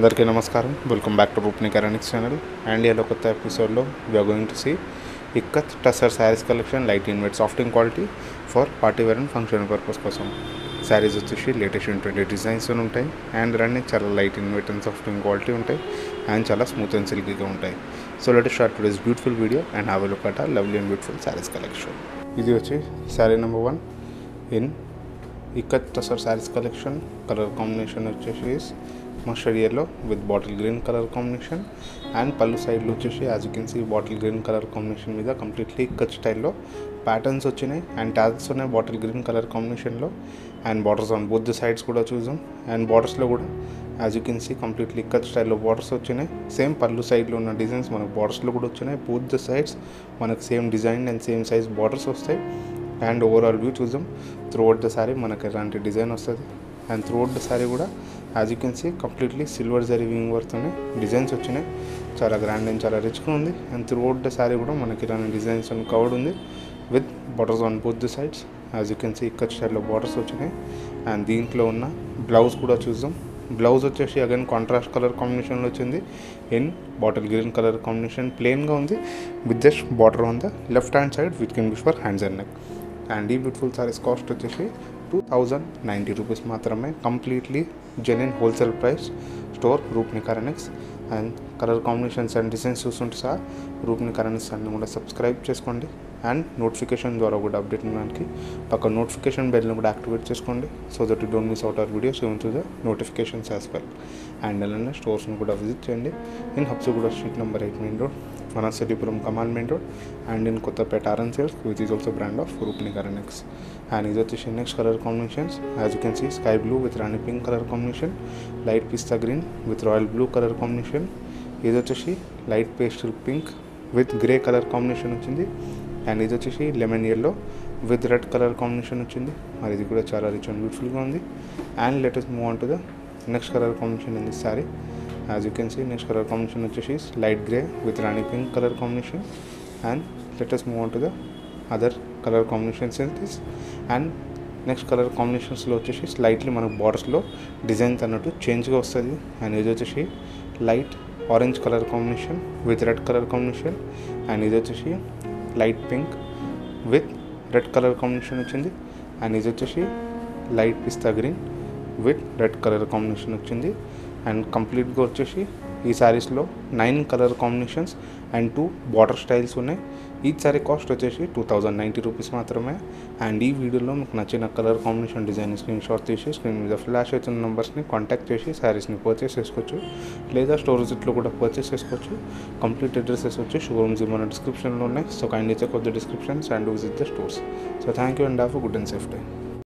అందరికీ నమస్కారం welcome back to రూప్ని కరానిక్స్ ఛానల్ అండ్ ఇలా కొత్త ఎపిసోడ్లో we're going to see ikkat tussar sarees collection light in weight softing quality for party wear and function purpose కోసం శారీస్ వచ్చేసి లేటెస్ట్ ట్వంటీ డిజైన్స్ ఉంటాయి అండ్ రన్నింగ్ చాలా light in weight and softing quality ఉంటాయి అండ్ చాలా స్మూత్ అండ్ సిల్కీగా ఉంటాయి so let start today's beautiful video and have look at lovely and beautiful sarees collection ఇది వచ్చి saree number one in ikkat tussar sarees collection colour combination వచ్చేసి mustard yellow with bottle green colour combination and pallu సైడ్లో వచ్చేసి as you can see bottle green colour combination మీద completely ikkat స్టైల్లో patterns వచ్చినాయి and tags ఉన్నాయి bottle green colour కాంబినేషన్లో and borders on both the sides కూడా చూసాం అండ్ బార్డర్స్లో కూడా as you can see completely ikkat స్టైల్లో బార్డర్స్ వచ్చినాయి సేమ్ పళ్ళు సైడ్లో ఉన్న డిజైన్స్ మనకు బార్డర్స్లో కూడా వచ్చినాయి బోత్ ద సైడ్స్ మనకు same design and same size borders వస్తాయి అండ్ ఓవరాల్ వ్యూ చూద్దాం త్రూఅవుట్ ద సారీ మనకి ఎలాంటి డిజైన్ వస్తుంది అండ్ త్రూఅవుట్ ద సారీ కూడా as you can see completely silver zari wing వర్క్తోనే డిజైన్స్ వచ్చినాయి చాలా గ్రాండ్ అండ్ చాలా రిచ్గా ఉంది అండ్ త్రూఅవుట్ ద సారీ కూడా మనకి ఇలాంటి డిజైన్స్ అని కవర్డ్ ఉంది with borders on both the sides as you can see ఇక్కడ స్టైల్లో బార్డర్స్ వచ్చినాయి అండ్ దీంట్లో ఉన్న బ్లౌజ్ కూడా చూద్దాం బ్లౌజ్ వచ్చేసి అగైన్ కాంట్రాస్ట్ కలర్ కాంబినేషన్లో వచ్చింది in bottle green colour combination ప్లెయిన్గా ఉంది with just border on the left hand side with కెన్ బిష్ for hands and neck and ఈ బ్యూటిఫుల్ సారీస్ కాస్ట్ వచ్చేసి టూ థౌజండ్ నైంటీ రూపీస్ మాత్రమే completely genuine wholesale price store రూప్ని కరెనిక్స్ and colour combinations and designs చూస్తుంటే సార్ రూప్ని కరెనిక్స్ అన్ని కూడా సబ్స్క్రైబ్ చేసుకోండి అండ్ నోటిఫికేషన్ ద్వారా కూడా అప్డేట్ ఉండడానికి పక్క నోటిఫికేషన్ బెల్ని కూడా యాక్టివేట్ చేసుకోండి so that you don't miss out our videos even to the notifications as well and అలానే స్టోర్స్ని కూడా విజిట్ చేయండి in Habsiguda street number eight main road Vanasthalipuram Kamal main road and in Kothapet RN sales which is also brand of రూప్ని కరెనిక్స్ and ఇది వచ్చేసి next colour combinations as you can see sky blue with rani pink colour combination light pista green with royal blue colour combination ఇది వచ్చేసి light pastel pink with grey colour combination వచ్చింది and ఇది వచ్చేసి lemon yellow with red colour combination వచ్చింది మరి ఇది కూడా చాలా రిచ్ అండ్ బ్యూటిఫుల్గా ఉంది and latest move on to the next colour combination in this saree as you can see next colour combination వచ్చేసి light grey with rani pink colour combination and latest move on to the other colour combinations in this and next colour కాంబినేషన్స్లో వచ్చేసి slightly మనకు బార్డర్స్లో designs అన్నట్టు చేంజ్గా వస్తుంది and ఇది వచ్చేసి light orange colour combination with red colour combination and ఇది వచ్చేసి light pink with red colour combination వచ్చింది అండ్ ఇది వచ్చేసి light pista green with red colour combination వచ్చింది అండ్ కంప్లీట్గా వచ్చేసి ఈ శారీస్లో nine colour combinations and two border styles ఉన్నాయి ఈ సారీ కాస్ట్ వచ్చేసి టూ థౌజండ్ నైంటీ రూపీస్ మాత్రమే అండ్ ఈ వీడియోలో మీకు నచ్చిన colour combination design screen shot తీసి స్క్రీన్ మీద ఫ్లాష్ అవుతున్న నెంబర్స్ని కాంటాక్ట్ చేసి శారీస్ని పర్చేస్ చేసుకోవచ్చు లేదా స్టోర్ విజిట్లో కూడా పర్చేస్ చేసుకోవచ్చు కంప్లీట్ అడ్రసెస్ వచ్చి షోరూమ్స్ మన డిస్క్రిప్షన్లో ఉన్నాయి so kindly check out the descriptions and visit the stores so thank you and have good and safe day